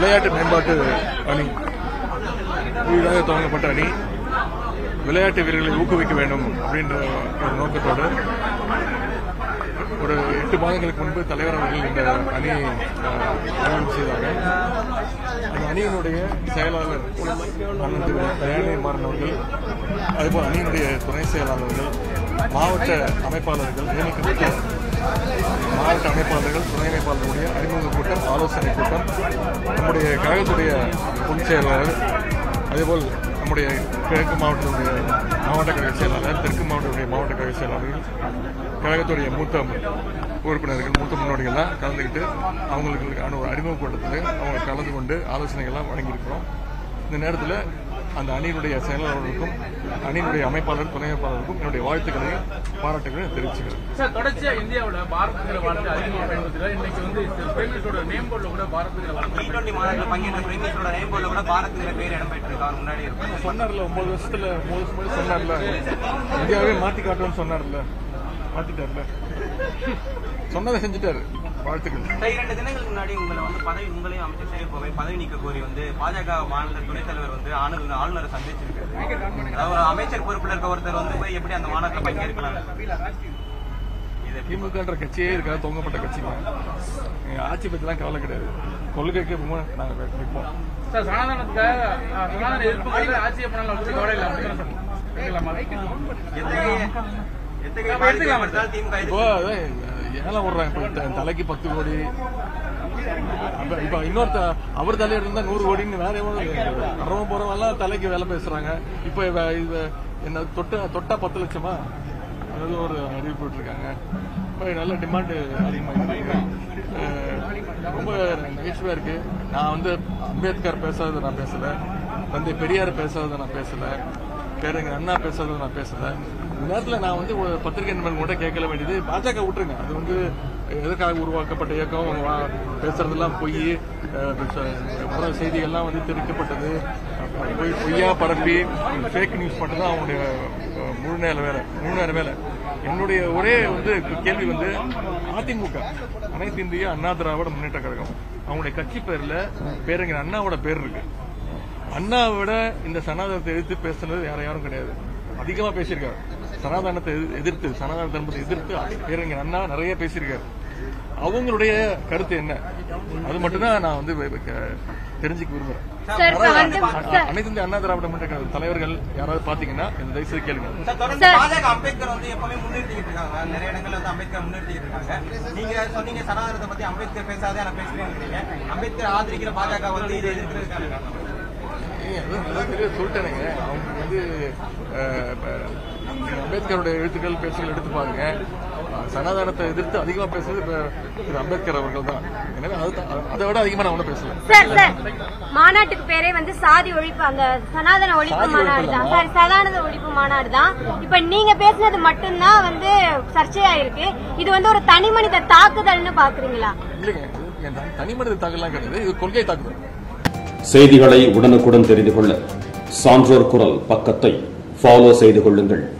விளையாட்டு மேம்பாட்டு அணி புதிதாக துவங்கப்பட்ட அணி விளையாட்டு வீரர்களை ஊக்குவிக்க வேண்டும் அப்படின்ற ஒரு நோக்கத்தோடு ஒரு எட்டு மாதங்களுக்கு முன்பு தலைவர் அவர்கள் இந்த அணியை அஹ், அறிமுகம் செய்தாங்க அந்த அணியினுடைய செயலாளர் அண்ணன் திரு தயாநிதி மாறன் அவர்கள் அதேபோல் அணியினுடைய துணை செயலாளர்கள் மாவட்ட அமைப்பாளர்கள் நியமிக்கப்பட்ட மாவட்ட அமைப்பாளர்கள் துணை அமைப்பாளர்களுடைய அறிமுக கூட்டம் ஆலோசனை கூட்டம் நம்முடைய கழகத்துடைய பொதுச் செயலாளர் அதேபோல் நம்முடைய கிழக்கு மாவட்டத்துடைய மாவட்ட கழக செயலாளர் தெற்கு மாவட்டத்துடைய மாவட்ட கழக செயலாளர்கள் கழகத்துடைய மூத்த உறுப்பினர்கள் மூத்த முன்னோடிகள்லாம் கலந்துக்கிட்டு அவங்களுக்கான ஒரு அறிமுக கூட்டத்தில் அவங்க கலந்து கொண்டு ஆலோசனைகள்லாம் வழங்கியிருக்கிறோம் இந்த நேரத்தில் அந்த அணியினுடைய செயலாளர்களுக்கும் அணியினுடைய அமைப்பாளர் துணை அமைப்பாளருக்கும் என்னுடைய வாழ்த்துக்களையும் பாராட்டுகளையும் தெரிவிச்சுக்கிறேன் சார் தொடர்ச்சியா இந்தியாவோட பாரத்ங்கிற வார்த்தை அதிகமாக பயன்படுத்துகிறார் இன்னைக்கு வந்து பிரேமிஸோட நேம் போர்டில் கூட பாரத்ங்கிற வார்த்தை டி டுவெண்டி மாநாட்டில் பங்கேற்ற பிரேமிஸோட நேம் போர்டில் கூட பாரத்ங்கிற பேர் இடம்பெற்றிருக்கு அவர் முன்னாடி இருக்கு சொன்னார்ல ஒன்பது வருஷத்துல மூணு வருஷம் முன்னாடி சொன்னார்ல இந்தியாவே மாத்தி காட்டுறோம்னு சொன்னார்ல மாத்திட்டார்ல சொன்னதை செஞ்சுட்டாரு வாழ்த்துக்கள் சார், இரண்டு தினங்களுக்கு முன்னாடி உங்களை வந்து பதவி உங்களையும் அமைச்சர் செயல்போவை பதவி நீக்க கோரி வந்து பாஜக மாநில துணைத் தலைவர் வந்து ஆளுநர் ஆளுநரை சந்திச்சிருக்காரு அதாவது ஒரு அமைச்சர் பொறுப்புல இருக்க ஒருத்தர் வந்து போய் எப்படி அந்த மாநாட்டில் பங்கேற்கலாம் இது திமுகன்ற கட்சியே இருக்காது தொங்கப்பட்ட கட்சி தான் எங்க ஆட்சி பத்திலாம் கவலை கிடையாது கொள்கைக்கு ரொம்ப நாங்க நிற்போம் சார் சனாதனத்துக்காக அஹ், சனாதன எதிர்ப்புக்காக ஆட்சியை பண்ணலாம் வந்து கவலை இல்லை அப்படின்னு சொன்னோம் கேட்கலாமா? எத்தகைய எத்தகைய நம்ம எடுத்துக்கலாம் எடுத்தால் திமுக இப்போ அதான் ஏலம் விடுறாங்க இப்போ த- தலைக்கு பத்து கோடி அப்ப இப்ப இன்னொருத்த அவர் தலையில இருந்தா நூறு கோடின்னு வேற எவ்வளவு வரவன் போறவெல்லாம் தலைக்கு வேலை பேசுறாங்க இப்ப இவ- இவ என்ன தொட்ட தொட்டா பத்து லட்சமா அது ஒரு அறிவிப்பு விட்டுருக்காங்க இப்ப நல்ல டிமாண்ட் அதிகமாக இருக்கு அஹ் ரொம்ப நகைச்சுவையா இருக்கு நான் வந்து அம்பேத்கர் பேசாததை நான் பேசல தந்தை பெரியார் பேசாததை நான் பேசல பேருங்க அண்ணா பேசுறத நான் பேசல இந்த நேரத்தில் நான் வந்து ஒரு பத்திரிகை நண்பர்கள் கூட கேட்கல வேண்டியது பாஜக விட்டுருங்க அது வந்து எதற்காக உருவாக்கப்பட்ட இயக்கம் வா- பேசுறதெல்லாம் பொய் அஹ், ச- வர செய்திகள்லாம் வந்து திரிக்கப்பட்டது அப்புறம் பொய் பொய்யா பரப்பி ஃபேக் நியூஸ் மட்டும்தான் அவங்களுடைய அஹ், முழு நேர வேலை முழு நேர வேலை என்னுடைய ஒரே வந்து கேள்வி வந்து அதிமுக அனைத்து இந்திய அண்ணா திராவிட முன்னேற்ற கழகம் அவங்களுடைய கட்சி பேர்ல பேரறிஞர் அண்ணாவோட பேர் இருக்கு அண்ணாவை விட இந்த சனாதனத்தை எதிர்த்து பேசுனது யாரும் யாரும் கிடையாது அதிகமா பேசியிருக்காரு சனாதனத்தை எதிர்- எதிர்த்து சனாதன தர்மத்தை எதிர்த்து பேரறிஞர் அண்ணா நிறைய பேசியிருக்காரு அவங்களுடைய கருத்து என்ன அது மட்டும்தான் நான் வந்து வே- க- தெரிஞ்சுக்க விரும்புறேன் சார் இப்ப வந்து யாராவது சார் அனைத்து இந்திய அண்ணா திராவிட முன்னேற்ற கழக தலைவர்கள் யாராவது பாத்தீங்கன்னா இந்த தயவுசெய்து கேளுங்க சார், தொடர்ந்து பாஜக அம்பேத்கர் வந்து எப்பவுமே முன்னிறுத்திக்கிட்டு இருக்காங்க நிறைய இடங்கள்ல வந்து அம்பேத்கர் முன்னிறுத்திக்கிட்டு இருக்காங்க நீங்க சொன்னீங்க சனாதனத்தை பத்தி அம்பேத்கர் பேசாதே நான் பேசுறேன் அம்பேத்கர் ஆதரிக்கிற பாஜக வந்து இதை எதிர்க்கிறதுக்கான காரணம் ஏய், அதான் அதான் தெளிவா சொல்லிட்டேனுங்க அவங்க வந்து அஹ், இப்ப, நீங்க அம்பேத்கருடைய எழுத்துக்கள் பேச்சுகள் எடுத்து பாருங்க அஹ், சனாதனத்தை எதிர்த்து அதிகமா பேசுறது இப்ப திரு அம்பேத்கர் அவர்கள் தான் எனவே அது- அதை விட அதிகமா நான் ஒன்றும் பேசல சார் சார் மாநாட்டுக்கு பேரே வந்து சாதி ஒழிப்பு அந்த சனாதன ஒழிப்பு சாதி மாநாடு ஒழிப்பு தான் இல்லமா? சாரி சனாதன ஒழிப்பு மாநாடு தான் இப்ப நீங்க பேசுனது மட்டும்தான் வந்து சர்ச்சையாயிருக்கு இது வந்து ஒரு தனி மனித தாக்குதல்னு பாக்குறீங்களா இல்லைங்க இது என் தனி- தனி மனித தாக்கல்லாம் கிடையாது இது கொள்கை தாக்குதல் செய்திகளை உடனுக்குடன் தெரிந்து கொள்ள சான்றோர் குரல் பக்கத்தை ஃபாலோ செய்து கொள்ளுங்கள்